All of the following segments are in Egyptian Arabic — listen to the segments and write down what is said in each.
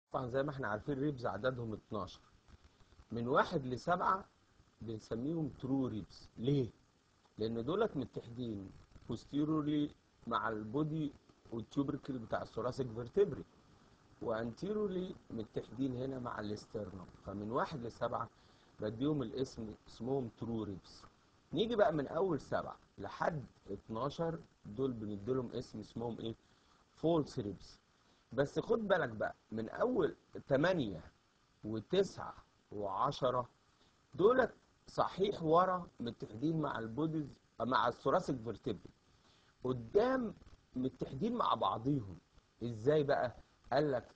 طبعا زي ما احنا عارفين ريبز عددهم 12 من واحد لسبعة بنسميهم ترو ريبز ليه؟ لأن دولت متحدين posteriorly مع البودي والتيوبركل بتاع الثوراسيك فيرتبري وانتيرولي متحدين هنا مع الاسترنم فمن واحد لسبعة بديهم الاسم اسمهم ترو ريبس نيجي بقى من اول سبعة لحد 12 دول بنديلهم اسم اسمهم ايه فولس ريبس بس خد بالك بقى من اول 8 و9 و10 دولت صحيح ورا متحدين مع البوديز مع الثوراسيك فيرتبري قدام متحدين مع بعضيهم ازاي بقى قال لك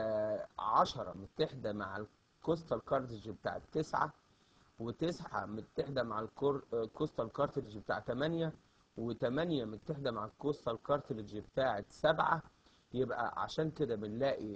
10 متحده مع الكوستال كارتج بتاع التسعه وتسعه متحده مع الكوستال كارتج بتاع 8 و8 متحده مع الكوستال كارتج بتاع 7 يبقى عشان كده بنلاقي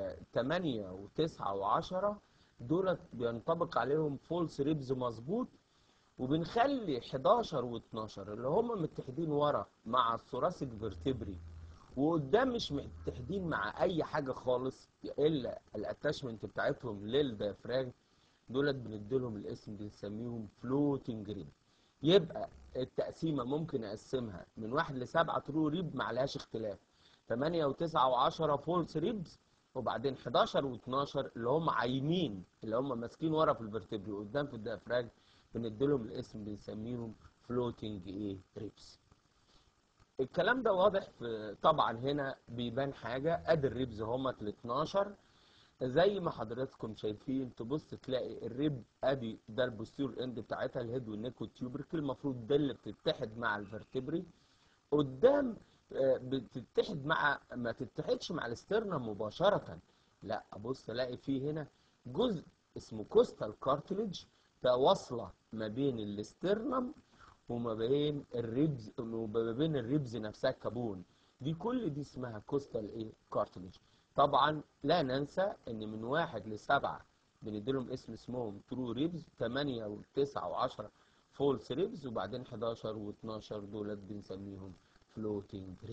8 و9 و10 دولت بينطبق عليهم فولس ريبز مظبوط وبنخلي 11 و12 اللي هم متحدين ورا مع الثوراسيك فيرتبري وقدام مش متحدين مع اي حاجه خالص الا الاتاشمنت بتاعتهم للديافراجم دولت بنديلهم الاسم بنسميهم فلوتنج ريب يبقى التقسيمه ممكن اقسمها من واحد لسبعه ترو ريب ما عليهاش اختلاف 8 و9 و10 فولس ريبز وبعدين 11 و12 اللي هم عايمين اللي هم ماسكين ورا في الفرتبري قدام في الديافراجم بنديلهم الاسم بنسميهم فلوتنج ايه ريبس الكلام ده واضح في طبعا هنا بيبان حاجه ادي الريبز همت ال 12 زي ما حضراتكم شايفين تبص تلاقي الريب ادي ده البوستير اند بتاعتها الهيد والنيك والتيوبركل المفروض ده اللي بتتحد مع الفرتبري قدام بتتحد مع ما تتحدش مع الاسترنم مباشره لا ابص الاقي فيه هنا جزء اسمه كوستال كارتليج واصله ما بين الاسترنم وما بين الريبز وما بين الريبز نفسها كابون دي كل دي اسمها كوستال ايه كارتليج طبعا لا ننسى ان من واحد لسبعه بنديلهم اسم اسمهم ترو ريبز 8 و9 و10 فولس ريبز وبعدين 11 و12 دولت بنسميهم فلوتنج